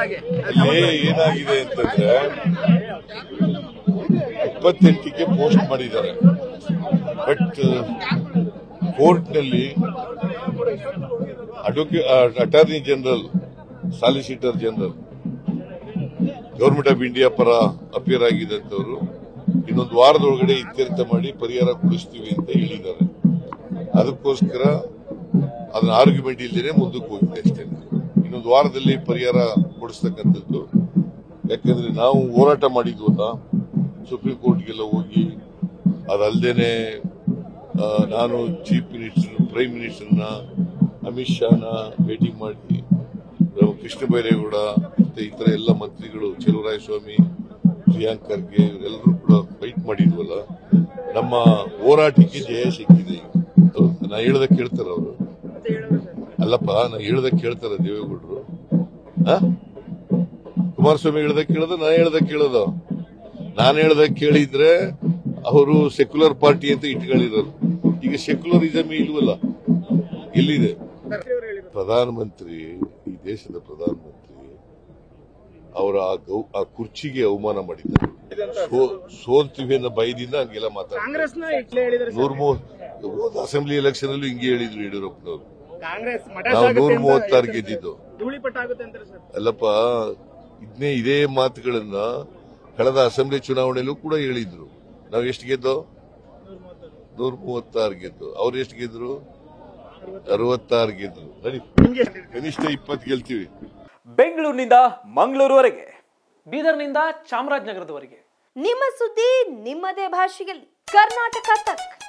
ಕುರಿತಾಗಿ ಇಲ್ಲಿ ಏನಾಗಿದೆ ಅಂತಂದ್ರೆ ಇಪ್ಪತ್ತೆಂಟಕ್ಕೆ ಪೋಸ್ಟ್ ಮಾಡಿದ್ದಾರೆ ಬಟ್ ಕೋರ್ಟ್ನಲ್ಲಿ advocate attorney general solicitor general government of India ಪರ ಅಪಿಯರ್ ಆಗಿದ್ದಂಥವ್ರು ಇನ್ನೊಂದು ವಾರದೊಳಗಡೆ ಇತ್ಯರ್ಥ ಮಾಡಿ ಪರಿಹಾರ ಕೊಡಿಸ್ತೀವಿ ಅಂತ ಹೇಳಿದ್ದಾರೆ ಅದಕ್ಕೋಸ್ಕರ ಅದನ್ನ ಆರ್ಗ್ಯುಮೆಂಟ್ ಇಲ್ಲದೇನೆ ಮುಂದಕ್ಕೆ ಹೋಗಿದೆ ಅಷ್ಟೇ ಇನ್ನೊಂದು ವಾರದಲ್ಲಿ ಪರಿಹಾರ ಕೊಡಿಸ್ತಕ್ಕಂಥದ್ದು ಯಾಕಂದ್ರೆ ನಾವು ಹೋರಾಟ ಮಾಡಿದ್ವಲ್ಲ ಸುಪ್ರೀಂ ಕೋರ್ಟ್ಗೆಲ್ಲ ಹೋಗಿ ಅದಲ್ದೇನೆ ಆ, ನಾನು ಚೀಫ್ ಮಿನಿಸ್ಟರ್ ಪ್ರೈಮ್ ಮಿನಿಸ್ಟರ್ನ ಅಮಿತ್ ಶಾನ ಭೇಟಿ ಮಾಡಿ ನಮ್ಮ ಕೃಷ್ಣ ಬೈರೇಗೌಡ ಮತ್ತೆ ಇತರ ಎಲ್ಲ ಮಂತ್ರಿಗಳು ಸ್ವಾಮಿ ಪ್ರಿಯಾಂಕ್ ಖರ್ಗೆ ಇವರೆಲ್ಲರೂ ಕೂಡ ಫೈಟ್ ಮಾಡಿದ್ವಲ್ಲ ನಮ್ಮ ಹೋರಾಟಕ್ಕೆ ಜಯ ಸಿಕ್ಕಿದೆ ಈಗ ಹೌದು, ನಾ ಹೇಳ್ದ ಕೇಳ್ತಾರ ಅವರು ಅಲ್ಲಪ್ಪ ನಾ ಹೇಳ್ದ ಕೇಳ್ತಾರ ದೇವೇಗೌಡರು ಆ? ಕುಮಾರಸ್ವಾಮಿ ಹೇಳ್ದ ಕೇಳದ ನಾ ಹೇಳ್ದ ಕೇಳದ ನಾನು ಹೇಳ್ದ ಕೇಳಿದ್ರೆ ಅವರು ಸೆಕ್ಯುಲರ್ ಪಾರ್ಟಿ ಅಂತ ಇಟ್ಕೊಂಡಿರೋರು ಈಗ ಸೆಕ್ಯುಲರಿಸಮ್ ಇಲ್ವಲ್ಲ ಎಲ್ಲಿದೆ ಪ್ರಧಾನಮಂತ್ರಿ ಈ ದೇಶದ ಪ್ರಧಾನಮಂತ್ರಿ ಅವರ ಆ ಗೌ- ಆ ಕುರ್ಚಿಗೆ ಅವಮಾನ ಮಾಡಿದ್ದಾರೆ ಸೋ- ಸೋಲ್ತೀವಿ ಅನ್ನೋ ಭಯದಿಂದ ಹಂಗೆಲ್ಲ ಮಾತಾಡ್ತಾರೆ ಕಾಂಗ್ರೆಸ್ನ ಇಟ್ಲೇ ಹೇಳಿದ್ರೆ ನೂರ ಮೂವತ್ತು ಹೋದ ಅಸೆಂಬ್ಲಿ ಎಲೆಕ್ಷನ್ ಅಲ್ಲೂ ಹಿಂಗೆ ಹೇಳಿದ್ರು ಯಡಿಯೂರಪ್ಪನವರು ಕಾಂಗ್ರೆಸ್ ಮಠ ನಾವು ಸಾಗುತ್ತೆ ನೂರ ಅಂತ ಮೂವತ್ತಾರು ಹೇಳ್ತಾರೆ ಗೆದ್ದಿದ್ದು ಸರ್. ಧೂಳಿಪಟ ಆಗುತ್ತೆ ಅಂತಾರೆ ಸರ್ ಅಲ್ಲಪ್ಪ ಇದನ್ನೇ ಇದೇ ಮಾತುಗಳನ್ನ ಕಳೆದ ಅಸೆಂಬ್ಲಿ ಚುನಾವಣೆಯಲ್ಲೂ ಕೂಡ ಹೇಳಿದ್ರು ನಾವು ಎಷ್ಟು ಗೆದ್ದೋ ನೂರ ಮೂವತ್ತಾರು ಗೆದ್ದು ಅವ್ರು ಎಷ್ಟು ಗೆದ್ರು ಅರವತ್ತಾರು ಗೆದ್ರು ನಡಿ ನಿಮ್ಗೆ ಕನಿಷ್ಠ ಇಪ್ಪತ್ತು ಗೆಲ್ತೀವಿ ಬೆಂಗಳೂರಿನಿಂದ ಮಂಗಳೂರುವರೆಗೆ ಬೀದರ್ನಿಂದ ಚಾಮರಾಜನಗರದವರೆಗೆ ನಿಮ್ಮ ಸುದ್ದಿ ನಿಮ್ಮದೇ ಭಾಷೆಯಲ್ಲಿ ಕರ್ನಾಟಕ ತಕ್